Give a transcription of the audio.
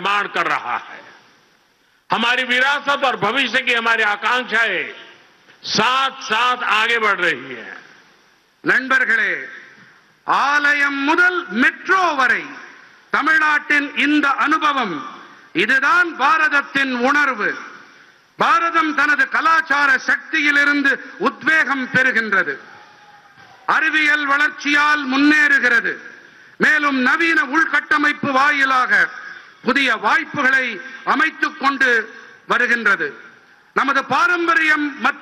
निर्माण कर रहा है हमारी विरासत और भविष्य की हमारी आकांक्षाएं साथ साथ आगे बढ़ रही है நண்பர்களே ஆலயம் முதல் மெட்ரோ வரை தமிழ்நாட்டின் இந்த அனுபவம் இதுதான் பாரதத்தின் உணர்வு பாரதம் தனது கலாச்சார சக்தியிலிருந்து உத்வேகம் பெறுகின்றது அறிவியல் வளர்ச்சியால் முன்னேறுகிறது மேலும் நவீன உள்கட்டமைப்பு வாயிலாக புதிய வாய்ப்புகளை அமைத்துக் கொண்டு வருகின்றது நமது பாரம்பரியம் மற்றும்